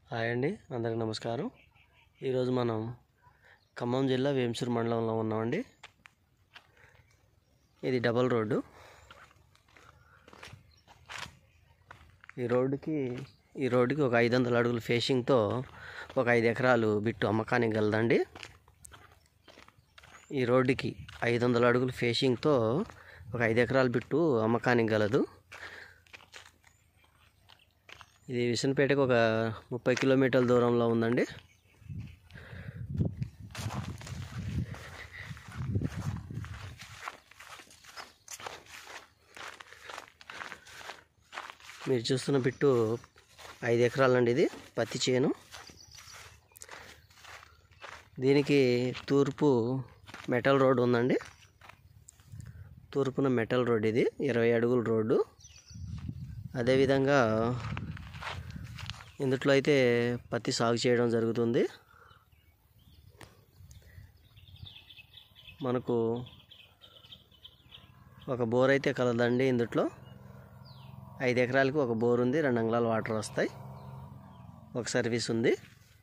hi అండి అందరికి నమస్కారం ఈరోజు మనం ఖమ్మం జిల్లా వేంసూరు మండలంలో ఉన్నామండి ఇది డబల్ రోడ్డు ఈ రోడ్డుకి ఈ రోడ్డుకి ఒక ఐదు వందల అడుగుల ఫేషింగ్తో ఒక ఐదు ఎకరాలు బిట్టు అమ్మకానికి గలదండి ఈ రోడ్డుకి ఐదు వందల అడుగుల ఫేషింగ్తో ఒక ఐదు ఎకరాల బిట్టు అమ్మకానికి గలదు ఇది విసనపేటకు ఒక ముప్పై కిలోమీటర్ల దూరంలో ఉందండి మీరు చూస్తున్న బిట్టు ఐదు ఎకరాలండి ఇది పత్తి చేను దీనికి తూర్పు మెటల్ రోడ్ ఉందండి తూర్పున మెటల్ రోడ్ ఇది ఇరవై అడుగుల రోడ్డు అదేవిధంగా ఇందుట్లో అయితే పత్తి సాగు చేయడం జరుగుతుంది మనకు ఒక బోర్ అయితే కలదండి ఇందుట్లో ఐదు ఎకరాలకి ఒక బోర్ ఉంది రెండు అంగుళాల వాటర్ వస్తాయి ఒక సర్వీస్ ఉంది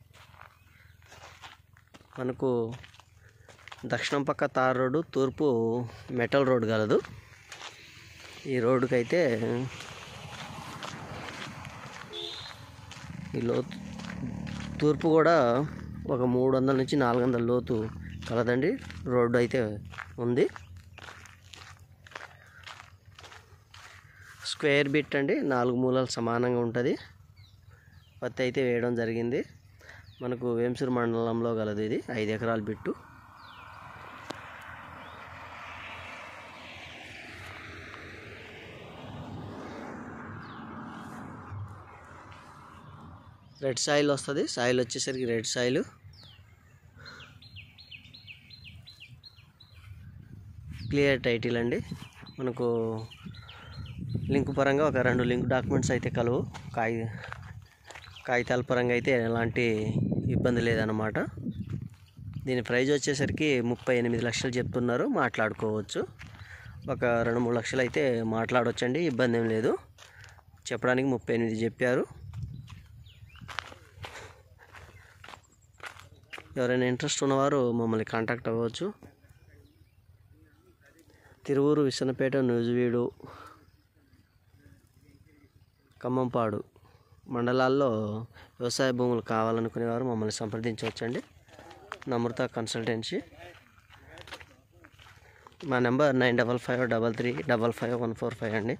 మనకు దక్షిణం పక్క తార్ రోడ్డు తూర్పు మెటల్ రోడ్ కలదు ఈ రోడ్డుకైతే ఈ లోతు తూర్పు కూడా ఒక మూడు వందల నుంచి నాలుగు వందల లోతు కలదండి రోడ్డు అయితే ఉంది స్క్వేర్ బిట్ అండి నాలుగు మూలలు సమానంగా ఉంటుంది పత్తి అయితే వేయడం జరిగింది మనకు వేంసూరు మండలంలో గలదు ఇది ఐదు ఎకరాల బిట్టు రెడ్ సాయిల్ వస్తుంది సాయిల్ వచ్చేసరికి రెడ్ సాయిల్ క్లియర్ టైటిల్ అండి మనకు లింక్ పరంగా ఒక రెండు లింక్ డాక్యుమెంట్స్ అయితే కలవు కాగి కాగితాల పరంగా అయితే ఎలాంటి ఇబ్బంది లేదన్నమాట దీని ప్రైజ్ వచ్చేసరికి ముప్పై ఎనిమిది లక్షలు చెప్తున్నారు మాట్లాడుకోవచ్చు ఒక రెండు మూడు లక్షలు అయితే మాట్లాడవచ్చండి ఇబ్బంది ఏం లేదు చెప్పడానికి ముప్పై ఎనిమిది చెప్పారు ఎవరైనా ఇంట్రెస్ట్ ఉన్నవారు మమ్మల్ని కాంటాక్ట్ అవ్వచ్చు తిరువూరు విసనపేట నూజివీడు ఖమ్మంపాడు మండలాల్లో వ్యవసాయ భూములు కావాలనుకునేవారు మమ్మల్ని సంప్రదించవచ్చండి నమ్రత కన్సల్టెన్సీ మా number nine double five double three double five one four five అండి